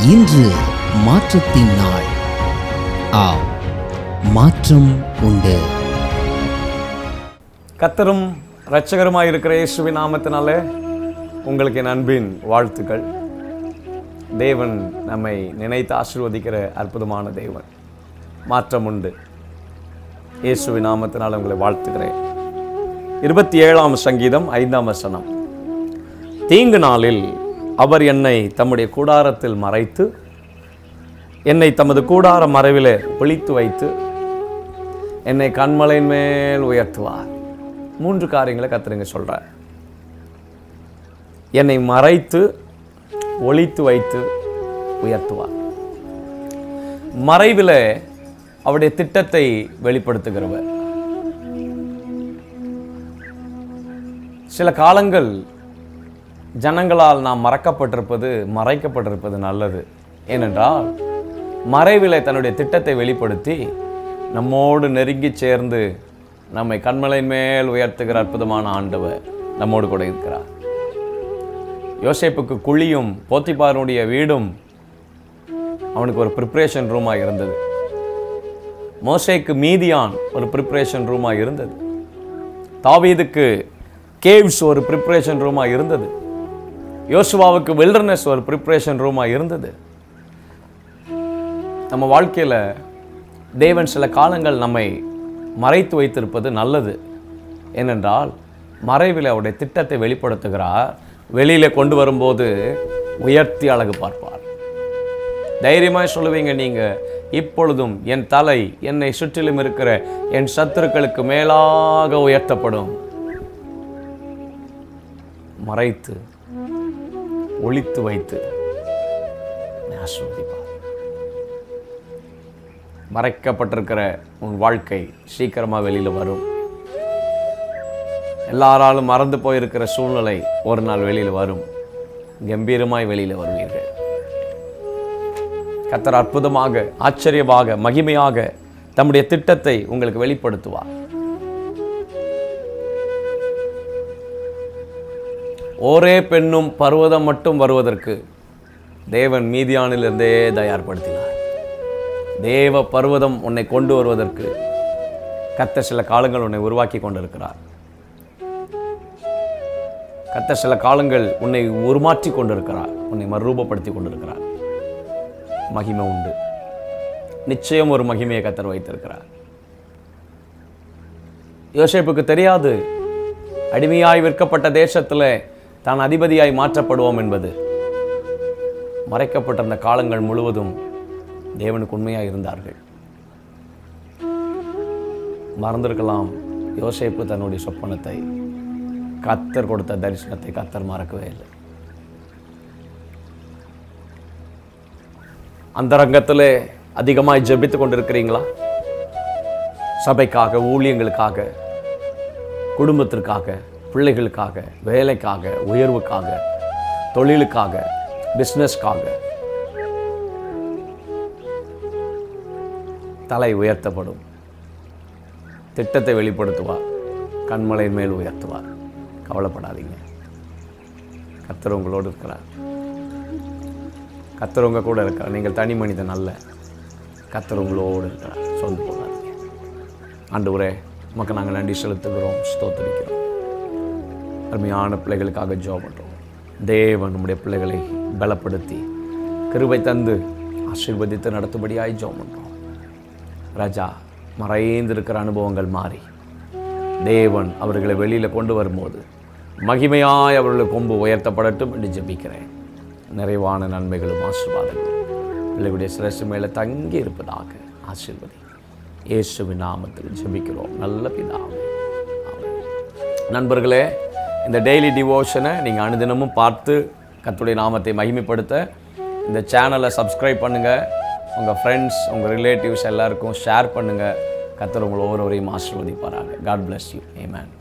இன்று மாற்றத்தின் நாள் ஆம் மாற்றம் உண்டு கத்தரும் இரட்சகருமாய் இருக்கிற இயேசுவின் நாமத்தினாலே உங்களுக்கு என் அன்பின் வாழ்த்துக்கள் தேவன் நம்மை நினைத்து ஆசீர்வதிக்கிற அற்புதமான தேவன் மாற்றம் உண்டு இயேசுவின் நாமத்தினால் உங்களை வாழ்த்துகிறேன் இருபத்தி ஏழாம் சங்கீதம் ஐந்தாம் வசனம் தீங்கு நாளில் அவர் என்னை தம்முடைய கூடாரத்தில் மறைத்து என்னை தமது கூடார மறைவிலே ஒளித்து வைத்து என்னை கண்மலையின் மேல் உயர்த்துவார் மூன்று காரியங்களை கத்துறங்க சொல்றார் என்னை மறைத்து ஒளித்து வைத்து உயர்த்துவார் மறைவில் அவருடைய திட்டத்தை வெளிப்படுத்துகிறவர் சில காலங்கள் ஜனங்களால் நாம் மறக்கப்பட்டிருப்பது மறைக்கப்பட்டிருப்பது நல்லது ஏனென்றால் மறைவிலே தன்னுடைய திட்டத்தை வெளிப்படுத்தி நம்மோடு நெருங்கி சேர்ந்து நம்மை கண்மலையின் மேல் உயர்த்துகிற அற்புதமான ஆண்டவர் நம்மோடு கூட இருக்கிறார் யோசேப்புக்கு குழியும் போத்திபாருடைய வீடும் அவனுக்கு ஒரு ப்ரிப்ரேஷன் ரூமாக இருந்தது மோசேக்கு மீதியான் ஒரு ப்ரிப்ரேஷன் ரூமாக இருந்தது தாவீதுக்கு கேவ்ஸ் ஒரு ப்ரிப்ரேஷன் ரூமாக இருந்தது யோசுவாவுக்கு வில்டர்னஸ் ஒரு ப்ரிப்ரேஷன் ரூமாக இருந்தது நம்ம வாழ்க்கையில் தேவன் சில காலங்கள் நம்மை மறைத்து வைத்திருப்பது நல்லது ஏனென்றால் மறைவில் அவருடைய திட்டத்தை வெளிப்படுத்துகிறார் வெளியில் கொண்டு வரும்போது உயர்த்தி அழகு பார்ப்பார் தைரியமாய் சொல்லுவீங்க நீங்க இப்பொழுதும் என் தலை என்னை சுற்றிலும் இருக்கிற என் சத்துருக்களுக்கு மேலாக உயர்த்தப்படும் மறைத்து ஒளித்து வைத்து என்னை ஆசீர்வதிப்பார் மறைக்கப்பட்டிருக்கிற உன் வாழ்க்கை சீக்கிரமாக வெளியில் வரும் எல்லாராலும் மறந்து போயிருக்கிற சூழ்நிலை ஒரு நாள் வெளியில் வரும் கம்பீரமாய் வெளியில் வருவீர்கள் கத்தர் அற்புதமாக ஆச்சரியமாக மகிமையாக தம்முடைய திட்டத்தை உங்களுக்கு வெளிப்படுத்துவார் ஒரே பெண்ணும் பர்வதம் மட்டும் வருவதற்கு தேவன் மீதியானிலிருந்தே தயார்படுத்தினார் தேவ பர்வதம் உன்னை கொண்டு வருவதற்கு கத்த சில காலங்கள் உன்னை உருவாக்கி கொண்டிருக்கிறார் கத்த சில காலங்கள் உன்னை உருமாற்றி கொண்டிருக்கிறார் உன்னை மறுரூபப்படுத்தி கொண்டிருக்கிறார் மகிமை உண்டு நிச்சயம் ஒரு மகிமையை கத்தர் வைத்திருக்கிறார் யோசேப்புக்கு தெரியாது அடிமையாய் விற்கப்பட்ட தேசத்தில் தான் அதிபதியாய் மாற்றப்படுவோம் என்பது மறைக்கப்பட்டிருந்த காலங்கள் முழுவதும் தேவனுக்கு உண்மையாக இருந்தார்கள் மறந்திருக்கலாம் யோசேப்பு தன்னுடைய சொப்பனத்தை கத்தர் கொடுத்த தரிசனத்தை கத்தர் மறக்கவே இல்லை அந்த ரங்கத்தில் அதிகமாய் ஜெபித்து கொண்டிருக்கிறீங்களா சபைக்காக ஊழியங்களுக்காக குடும்பத்திற்காக பிள்ளைகளுக்காக வேலைக்காக உயர்வுக்காக தொழிலுக்காக பிஸ்னஸ்க்காக தலை உயர்த்தப்படும் திட்டத்தை வெளிப்படுத்துவார் கண்மலையின் மேல் உயர்த்துவார் கவலைப்படாதீங்க கத்தர் உங்களோடு இருக்கிறார் கத்தர் உங்க கூட இருக்கிறார் நீங்கள் தனி மனிதன் அல்ல கத்தர் உங்களோடு இருக்கிறார் சொந்து போகாதீங்க ஆண்டவரே உமக்கு நாங்கள் நன்றி செலுத்துகிறோம் ஸ்தோத்தரிக்கிறோம் அருமையான பிள்ளைகளுக்காக ஜோம் பண்ணுறோம் தேவன் நம்முடைய பிள்ளைகளை பலப்படுத்தி கிருபை தந்து ஆசீர்வதித்து நடத்தும்படியாய் ஜோம் பண்ணுறோம் ராஜா மறைந்திருக்கிற அனுபவங்கள் மாறி தேவன் அவர்களை வெளியில் கொண்டு வரும்போது மகிமையாய் அவர்களை கொம்பு உயர்த்தப்படட்டும் என்று ஜெபிக்கிறேன் நிறைவான நன்மைகளும் ஆசீர்வாதங்களும் பிள்ளைகளுடைய சிரசு மேலே தங்கி இருப்பதாக ஆசீர்வதி இயேசுவின் நாமத்தில் ஜெபிக்கிறோம் நல்ல பிதாவே ஆமென். நண்பர்களே இந்த டெய்லி டிவோஷனை நீங்கள் அனுதினமும் பார்த்து கர்த்தருடைய நாமத்தை மகிமைப்படுத்த இந்த சேனலை சப்ஸ்கிரைப் பண்ணுங்கள் உங்கள் ஃப்ரெண்ட்ஸ் உங்கள் ரிலேட்டிவ்ஸ் எல்லாருக்கும் ஷேர் பண்ணுங்கள் கர்த்தர் உங்களை ஒவ்வொருவரையும் ஆசீர்வதிப்பாராங்க காட் bless யூ amen